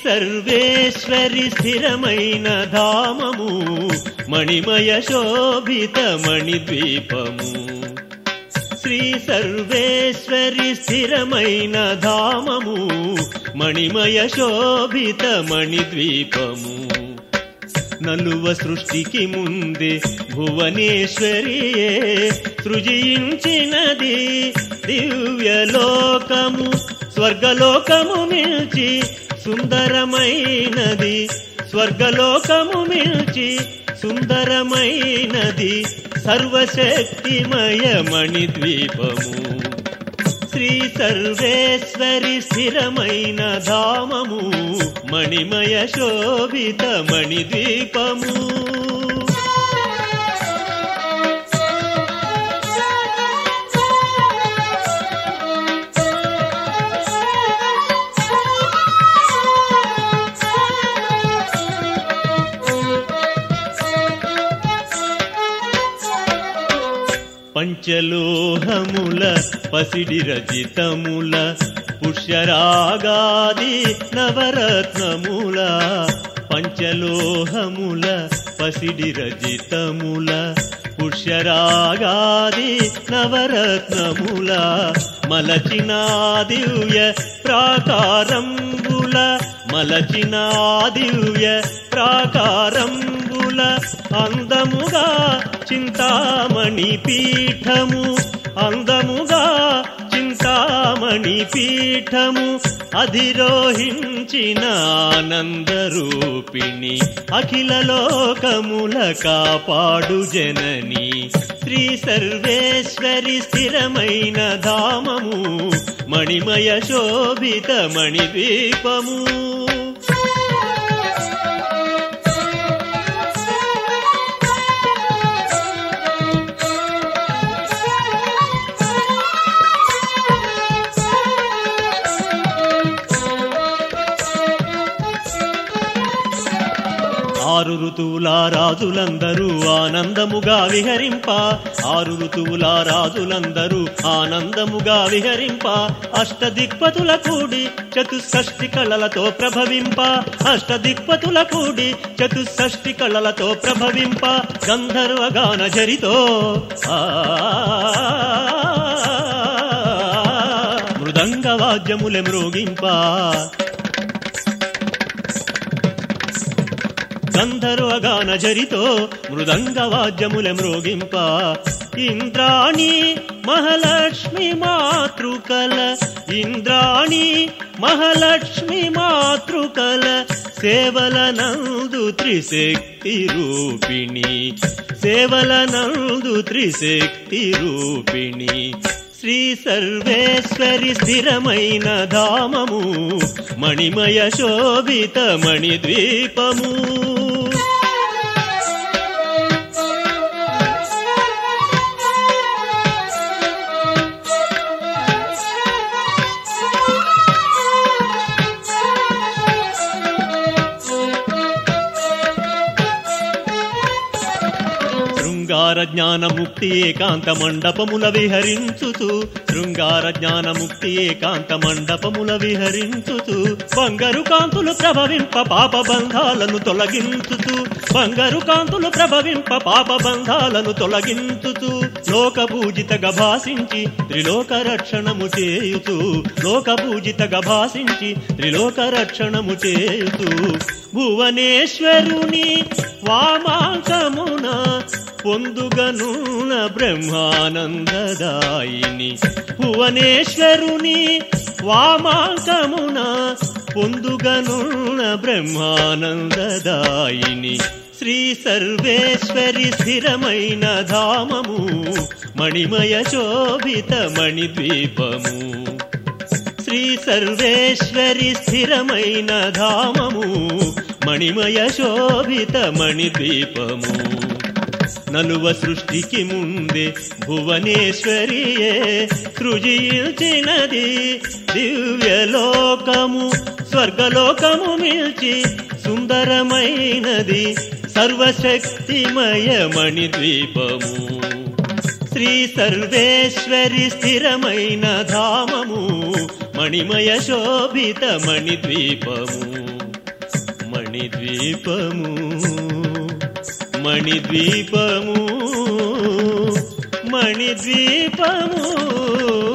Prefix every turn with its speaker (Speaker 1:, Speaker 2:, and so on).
Speaker 1: సర్వేశ్వరి స్థిరమైన ధామము మణిమయ శోభిత మణిద్వీపము శ్రీ సర్వేశ్వరి స్థిరమైన ధామము మణిమయ శోభిత మణిద్వీపము నలువ సృష్టికి ముందే భువనేశ్వరియే సృజించినది దివ్యలోకము స్వర్గలోకము మిల్చి సుందరమైనది స్వర్గలోకము మిల్చి సుందరమైనది సర్వశక్తిమయ మణిద్వీపము శ్రీ సర్వేశ్వరి స్థిరమైన ధామము మణిమయ శోభిత మణిద్వీపము పంచలోహముల పసిడి రజితముల పుష్యరాగాది నవరత్నముల పంచలోహముల పసిడి రజితముల పుష్యరాగాది నవరత్నముల మలచిన దివ్య ప్రాకారంబుల మలచిన దివ్య ప్రాకారంబుల అందముగా చింతామణి పీఠము అందముగా చింతామణి పీఠము అధిరోహించిన ఆనందరూపిణి అఖిల లోకముల కాపాడు జనని శ్రీ సర్వేశ్వరి స్థిరమైన ధామము మణిమయ శోభిత మణిద్వీపము ఆరు ఋతువుల రాజులందరూ ఆనందముగా విహరింప ఆరు ఋతువుల రాజులందరూ ఆనందముగా విహరింప అష్టదిక్పతుల కూడి చతుషష్టి కళలతో ప్రభవింప అష్టదిక్పతుల కూడి చతుషష్టి కళలతో ప్రభవింప గంధర్వగాన జరితో ఆ మృదంగ వాద్యములె మ్రోగింప గంధర్వగాన జరితో మృదంగ వాద్యముల మ్రోగింప ఇంద్రాణి మహాలక్ష్మి మాతృకల ఇంద్రాణి మహాలక్ష్మి మాతృకల సేవల నందు త్రిశక్తి రూపిణి సేవల నందు త్రిశక్తి రూపిణి శ్రీ సర్వేశ్వరి స్థిరమైన ధామము మణిమయ శోభిత మణిద్వీపము శృంగార జ్ఞాన ముక్తి ఏకాంత మండపముల విహరించుతూ శృంగార జ్ఞాన ముక్తి ఏకాంత మండపముల విహరించుతూ బంగారు కాంతులు ప్రభవింప పాప బంధాలను తొలగించుతూ బంగారు కాంతులు ప్రభవింప పాప బంధాలను తొలగించుతూ లోక పూజితగా భాసించి త్రిలోక రక్షణము చేయుతూ లోక పూజితగా భాసించి త్రిలోక రక్షణము చేయుతూ భువనేశ్వరుని వామాంకమున పొందుగనున్న బ్రహ్మానందదాయిని భువనేశ్వరుని వామాంకమున పొందుగనున్న బ్రహ్మానందదాయిని శ్రీ సర్వేశ్వరి స్థిరమైన ధామము మణిమయ శోభిత మణిద్వీపము శ్రీ సర్వేశ్వరి స్థిరమైన ధామము మణిమయ శోభిత మణిద్వీపము నలువ సృష్టికి ముందే భువనేశ్వరియే సృజించినది దివ్యలోకము స్వర్గలోకము మిల్చి సుందరమైనది సర్వశక్తిమయ మణిద్వీపము శ్రీ సర్వేశ్వరి స్థిరమైన ధామము మణిమయ శోభిత మణిద్వీపము మణిద్వీపము మణిద్వీపము మణిద్వీపము